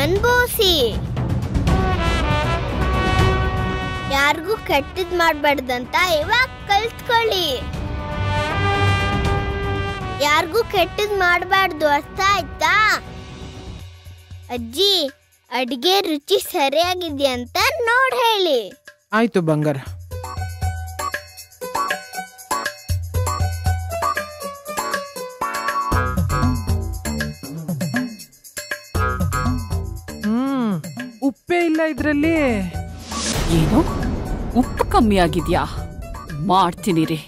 ಅನ್ಭವಿಸಿ ಯಾರಿಗೂ ಕೆಟ್ಟದ್ ಮಾಡ್ಬಾರ್ದಂತ ಇವಾಗ ಕಲ್ತ್ಕೊಳ್ಳಿ ಯಾರಿಗೂ ಕೆಟ್ಟದ್ ಮಾಡಬಾರ್ದು ಅರ್ಥ ಆಯ್ತಾ ಅಜ್ಜಿ ಅಡ್ಗೆ ರುಚಿ ಸರಿಯಾಗಿದ್ಯಾ ಅಂತ ನೋಡ್ ಹೇಳಿ ಆಯ್ತು ಬಂಗಾರ ಹ್ಮ್ ಉಪ್ಪೇ ಇಲ್ಲ ಇದ್ರಲ್ಲಿ ಏನು ಉಪ್ಪು ಕಮ್ಮಿ ಆಗಿದ್ಯಾ ಮಾಡ್ತೀನಿ ರೀ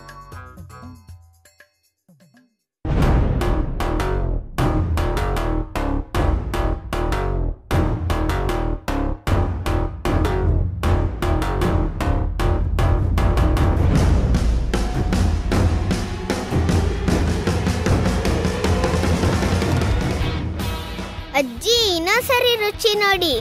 ಅಜ್ಜಿ ಇನ್ನೊಂದ್ಸರಿ ರುಚಿ ನೋಡಿ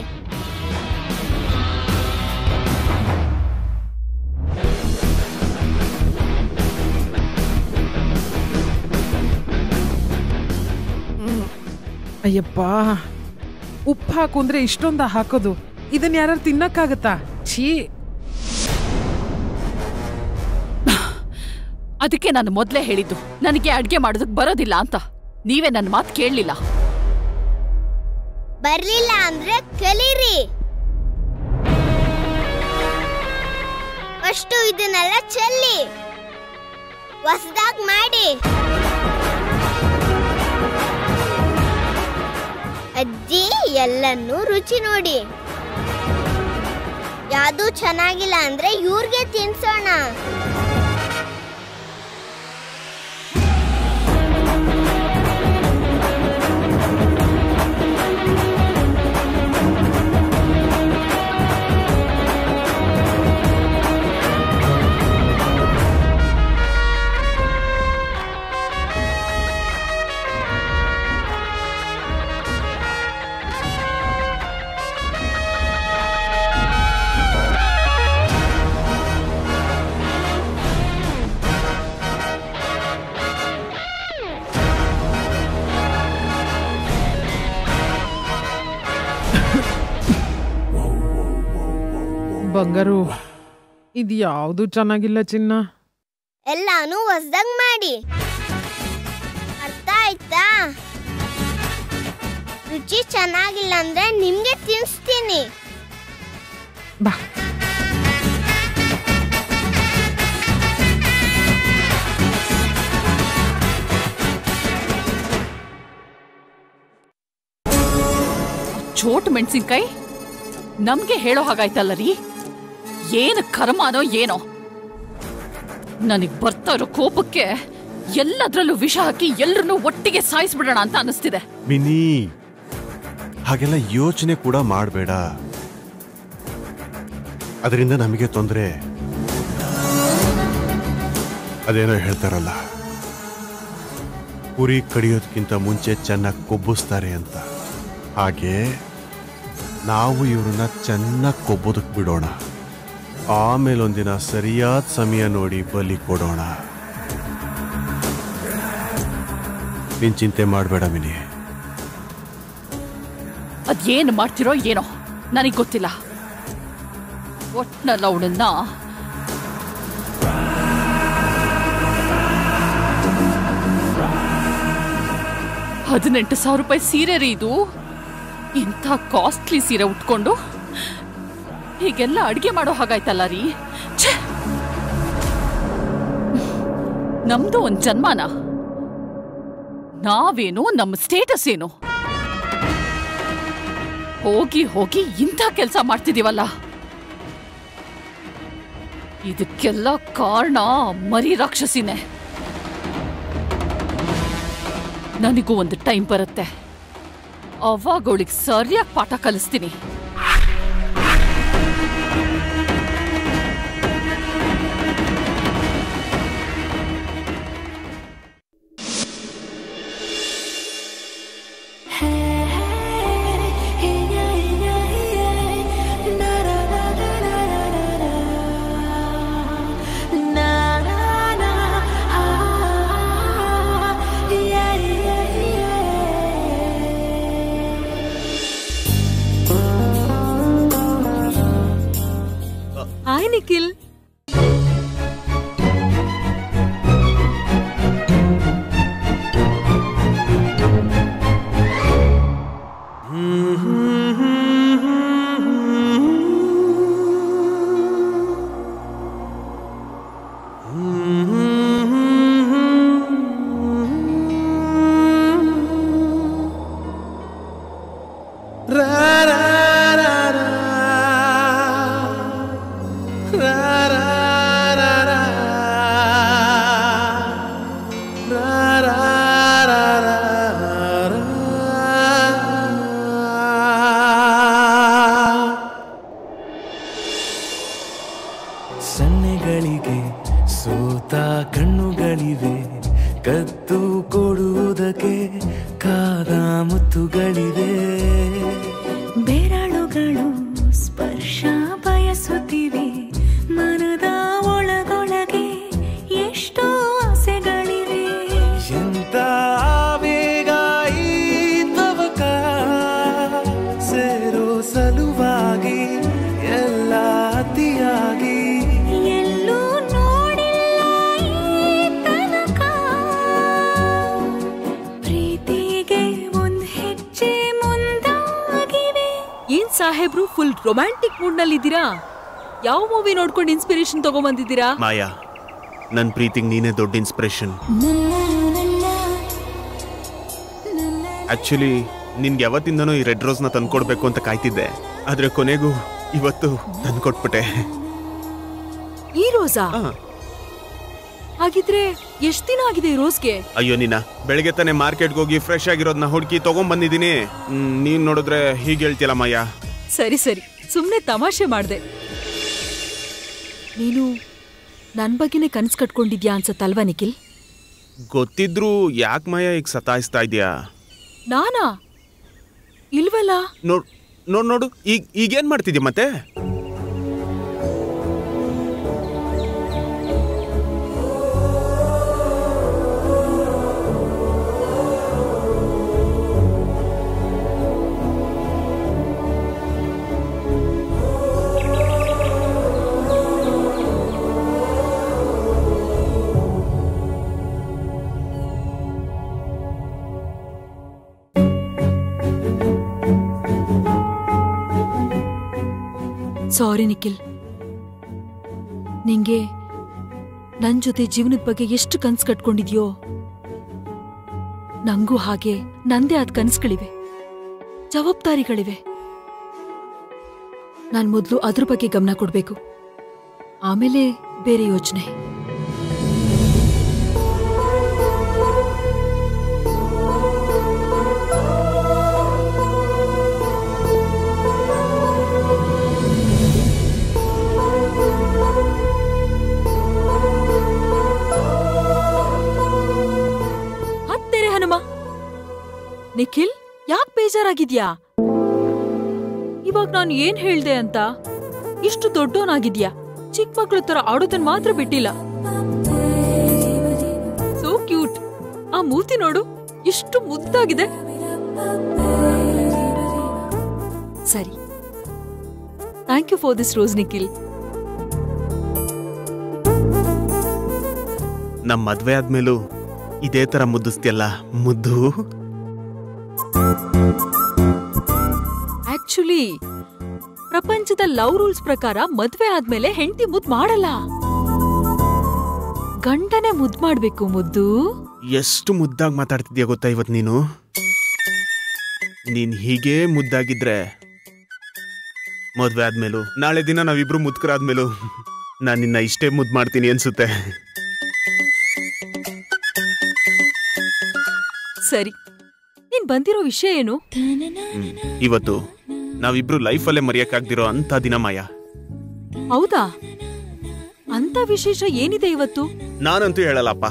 ಅಯ್ಯಪ್ಪ ಉಪ್ಪು ಹಾಕು ಅಂದ್ರೆ ಇಷ್ಟೊಂದ ಹಾಕೋದು ಇದನ್ನ ಯಾರು ತಿನ್ನಕ್ಕಾಗತ್ತಾ ಛೀ ಅದಕ್ಕೆ ನಾನು ಮೊದಲೇ ಹೇಳಿದ್ದು ನನಗೆ ಅಡ್ಗೆ ಮಾಡೋದಕ್ಕೆ ಬರೋದಿಲ್ಲ ಅಂತ ನೀವೇ ನನ್ನ ಮಾತು ಕೇಳಲಿಲ್ಲ ಬರ್ಲಿಲ್ಲ ಅಂದ್ರೆ ಕಲೀರಿ ಅಷ್ಟು ಇದನ್ನೆಲ್ಲ ಚೆಲ್ಲಿ ಹೊಸದಾಗ್ ಮಾಡಿ ಅಜ್ಜಿ ಎಲ್ಲನ್ನೂ ರುಚಿ ನೋಡಿ ಯಾವ್ದು ಚೆನ್ನಾಗಿಲ್ಲ ಅಂದ್ರೆ ಇವ್ರಿಗೆ ತಿನ್ಸೋಣ ಬಂಗಾರು ಇದು ಯಾವುದು ಚೆನ್ನಾಗಿಲ್ಲ ಚಿನ್ನ ಎಲ್ಲಾನು ಹೊಸ್ದಾಗ್ ಮಾಡಿ ಅರ್ಥ ಆಯ್ತಾ ರುಚಿ ಚೆನ್ನಾಗಿಲ್ಲ ಅಂದ್ರೆ ನಿಮ್ಗೆ ತಿನ್ಸ್ತೀನಿ ಬಾ ಚೋಟ್ ಮೆಣಸಿನ್ಕಾಯಿ ನಮ್ಗೆ ಹೇಳೋ ಹಾಗಾಯ್ತಲ್ಲ ರೀ ಏನು ಕರ್ಮನೋ ಏನೋ ನನಗ್ ಬರ್ತಾ ಇರೋ ಕೋಪಕ್ಕೆ ಎಲ್ಲದ್ರಲ್ಲೂ ವಿಷ ಹಾಕಿ ಎಲ್ರನ್ನೂ ಒಟ್ಟಿಗೆ ಸಾಯಿಸ್ಬಿಡೋಣ ಅಂತ ಅನಿಸ್ತಿದೆ ಮಿನಿ ಹಾಗೆಲ್ಲ ಯೋಚನೆ ಕೂಡ ಮಾಡಬೇಡ ಅದರಿಂದ ನಮಗೆ ತೊಂದರೆ ಅದೇನೋ ಹೇಳ್ತಾರಲ್ಲ ಕುರಿ ಕಡಿಯೋದಕ್ಕಿಂತ ಮುಂಚೆ ಚೆನ್ನಾಗಿ ಕೊಬ್ಬಿಸ್ತಾರೆ ಅಂತ ಹಾಗೆ ನಾವು ಇವ್ರನ್ನ ಚೆನ್ನಾಗಿ ಕೊಬ್ಬೋದಕ್ಕೆ ಬಿಡೋಣ ಆಮೇಲೆ ಒಂದಿನ ಸರಿಯಾದ ಸಮಯ ನೋಡಿ ಬಲಿ ಕೊಡೋಣ ನೀನ್ ಚಿಂತೆ ಮಾಡಬೇಡ ಮಿನಿ ಅದೇನು ಮಾಡ್ತಿರೋ ಏನೋ ನನಗ್ ಗೊತ್ತಿಲ್ಲ ಒಟ್ನಲ್ಲಿ ಅವಳನ್ನ ಹದಿನೆಂಟು ಸಾವಿರ ರೂಪಾಯಿ ಸೀರೆ ರೀ ಇದು ಇಂಥ ಕಾಸ್ಟ್ಲಿ ಸೀರೆ ಉಟ್ಕೊಂಡು ಹೀಗೆಲ್ಲ ಅಡ್ಗೆ ಮಾಡೋ ಹಾಗಾಯ್ತಲ್ಲ ರೀ ಛೆ! ನಮ್ದು ಒಂದ್ ಜನ್ಮಾನ ನಾವೇನು ನಮ್ಮ ಸ್ಟೇಟಸ್ ಏನು ಹೋಗಿ ಹೋಗಿ ಇಂಥ ಕೆಲಸ ಮಾಡ್ತಿದೀವಲ್ಲ ಇದಕ್ಕೆಲ್ಲ ಕಾರಣ ಮರಿ ರಾಕ್ಷಸಿನೇ ನನಗೂ ಒಂದು ಟೈಮ್ ಬರುತ್ತೆ ಅವಾಗ ಅವಳಿಗೆ ಸರಿಯಾಗಿ ಪಾಠ ಕಲಿಸ್ತೀನಿ ಸನ್ನೆಗಳಿಗೆ ಸೋತ ಕಣ್ಣುಗಳಿವೆ ಕತ್ತು ಕೊಡುವುದಕ್ಕೆ ಕಾದ ಮುತ್ತುಗಳಿವೆ ಬೆರಳುಗಳು ಸ್ಪರ್ಶ ಬಯಸುತ್ತಿವೆ ಮನದ ಒಳಗೊಳಗೆ ಎಷ್ಟೋ ಆಸೆಗಳಿವೆ ಎಂತ ಆವೇಗ ಈ ತವಕ ಸೇರೋ ಸಲುವಾಗಿ ಎಲ್ಲ ಅತಿಯಾಗಿ ಎಲ್ಲೂ ನೋಡಿಲ್ಲ ಈ ತನಕ ಪ್ರೀತಿಗೆ ಒಂದ್ ಹೆಜ್ಜೆ ಮುಂದಾಗಿವೆ ಏನ್ ಸಾಹೇಬ್ರು ಫುಲ್ ರೊಮ್ಯಾಂಟಿಕ್ ಮೂಡ್ ನಲ್ಲಿ ಇದ್ದೀರಾ ಯಾವ ಮೂವಿ ನೋಡ್ಕೊಂಡು ಇನ್ಸ್ಪಿರೇಷನ್ ತಗೊಂಬಂದಿದ್ದೀರಾ ಮಾಯಾ ನನ್ನ ಪ್ರೀತಿಗೆ ನೀನೇ ದೊಡ್ಡ ಇನ್ಸ್ಪಿರೇಷನ್ ಆಕ್ಚುಲಿ ನಿನ್ಗೆ ಯಾವತ್ತಿಂದನೂ ಈ ರೆಡ್ ರೋಸ್ನ ತಂದ್ಕೊಡ್ಬೇಕು ಅಂತ ಕಾಯ್ತಿದ್ದೆ ಆದ್ರೆ ಕೊನೆಗೂ ಇವತ್ತು ತಂದ್ಕೊಟ್ಬಿಟ್ಟೆ ಈ ರೋಸಾ ಆ. ಹಾಗಿದ್ರೆ ಎಷ್ಟ್ ದಿನ ಆಗಿದೆ ಈ ರೋಸ್ಗೆ ಅಯ್ಯೋ ನೀನ ಬೆಳಗ್ಗೆ ತಾನೇ ಮಾರ್ಕೆಟ್ಗೆ ಹೋಗಿ ಫ್ರೆಶ್ ಆಗಿರೋದನ್ನ ಹುಡುಕಿ ತಗೊಂಡ್ಬಂದಿದ್ದೀನಿ ಹ್ಮ್, ನೀನ್ ನೋಡಿದ್ರೆ ಹೀಗೆ ಹೇಳ್ತಿಯಲ್ಲ ಮಾಯಾ ಸರಿ ಸರಿ ಸುಮ್ನೆ ತಮಾಷೆ ಮಾಡ್ದೆ ನೀನು ನನ್ ಬಗ್ಗೆನೇ ಕನ್ಸ್ ಕಟ್ಕೊಂಡಿದ್ಯಾ ಅನ್ಸತ್ತಲ್ವಾ ನಿಖಿಲ್ ಗೊತ್ತಿದ್ರು ಯಾಕೆ ಮಾಯಾ ಈಗ ಸತಾಯಿಸ್ತಾ ಇದೆಯಾ ನಾನಾ ಇಲ್ವಲ್ಲ ನೋಡ್ ನೋಡ್ ನೋಡು ಈಗ ಈಗೇನ್ ಮಾಡ್ತಿದ್ಯ ಮತ್ತೆ ಸಾರಿ ನಿಖಿಲ್ ನಿಂಗೆ ನನ್ ಜೊತೆ ಜೀವನದ ಬಗ್ಗೆ ಎಷ್ಟು ಕನ್ಸ್ ಕಟ್ಕೊಂಡಿದ್ಯೋ ನಂಗೂ ಹಾಗೆ ನಂದೇ ಆದ ಕನ್ಸುಗಳಿವೆ ಜವಾಬ್ದಾರಿಗಳಿವೆ ನಾನ್ ಮೊದಲು ಅದ್ರ ಬಗ್ಗೆ ಗಮನ ಕೊಡ್ಬೇಕು ಆಮೇಲೆ ಬೇರೆ ಯೋಚನೆ ಹತ್ತೆರೆ ಹನುಮ ನಿಖಿಲ್ ಯಾಕ್ ಬೇಜಾರಾಗಿದ್ಯಾ ಇವಾಗ ನಾನು ಏನ್ ಹೇಳ್ದೆ ಅಂತ ಇಷ್ಟು ದೊಡ್ಡವನಾಗಿದ್ಯಾ ಚಿಕ್ಕ ಮಕ್ಳ ತರ ಆಡೋದನ್ ಮಾತ್ರ ಬಿಟ್ಟಿಲ್ಲ ಸೋ ಕ್ಯೂಟ್ ಆ ಮೂತಿ ನೋಡು ಎಷ್ಟು ಮುದ್ದಾಗಿದೆ ಸರಿ thank you for this rose Nikhil ನಮ್ಮ ಮದ್ವೆ ಆದ್ಮೇಲೂ ಇದೇ ತರ ಮುದ್ದಿಸ್ತಿಯಲ್ಲ ಮುದ್ದು ಆಕ್ಚುಲಿ ಪ್ರಪಂಚದ ಲವ್ ರೂಲ್ಸ್ ಪ್ರಕಾರ ಮದ್ವೆ ಆದ್ಮೇಲೆ ಹೆಂಡತಿ ಮುದ್ ಮಾಡಲ್ಲ ಗಂಡನೇ ಮುದ್ ಮಾಡ್ಬೇಕು ಮುದ್ದು ಎಷ್ಟು ಮುದ್ದಾಗಿ ಮಾತಾಡ್ತಿದ್ಯಾ ಗೊತ್ತಾ ಇವತ್ ನೀನು ನೀನ್ ಹೀಗೇ ಮುದ್ದಾಗಿದ್ರೆ ಮದ್ವೆ ಆದ್ಮೇಲೂ ನಾಳೆ ದಿನ ನಾವಿಬ್ರು ಮುದ್ಕರಾದ್ಮೇಲೂ ನಾನು ನಿನ್ನ ಇಷ್ಟೇ ಮುದ್ದು ಮಾಡ್ತೀನಿ ಅನ್ಸುತ್ತೆ ಸರಿ ನೀನ್ ಬಂದಿರೋ ವಿಷಯ ಏನು ಹ್ಮ್. ಇವತ್ತು ನಾವಿಬ್ರು ಲೈಫಲ್ಲೇ ಮರೆಯಕ್ಕಾಗ್ದಿರೋ ಅಂತ ದಿನ ಮಾಯ ಹೌದಾ ಅಂತ ವಿಶೇಷ ಏನಿದೆ ಇವತ್ತು ನಾನಂತೂ ಹೇಳಲ್ಲಪ್ಪ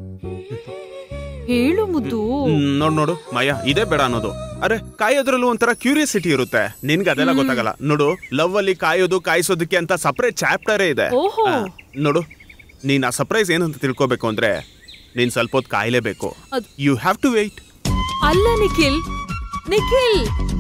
ಹೇಳು ಮುದ್ದು ಹ್ಮ್, ನೋಡ್ ನೋಡು ಮಾಯ ಇದೇ ಬೇಡ ಅನ್ನೋದು ಅರೆ ಕಾಯೋದ್ರಲ್ಲೂ ಒಂಥರ ಕ್ಯೂರಿಯಾಸಿಟಿ ಇರುತ್ತೆ ನಿನ್ಗೆ ಅದೆಲ್ಲ ಗೊತ್ತಾಗಲ್ಲ ನೋಡು ಲವ್ ಅಲ್ಲಿ ಕಾಯೋದು ಕಾಯಿಸೋದಕ್ಕೆ ಅಂತ ಸಪರೇಟ್ ಚಾಪ್ಟರೇ ಇದೆ ಓಹೋ. ಆ, ನೋಡು ನೀನ್ ಆ ಸರ್ಪ್ರೈಸ್ ಏನು ಅಂತ ತಿಳ್ಕೊಬೇಕು ಅಂದ್ರೆ ನೀನ್ ಸ್ವಲ್ಪ ಹೊತ್ತು ಕಾಯಲೇಬೇಕು ಅದ್- ಯು ಹ್ಯಾವ್ ಟು ವೇಟ್ ಅಲ್ಲ ನಿಖಿಲ್ ನಿಖಿಲ್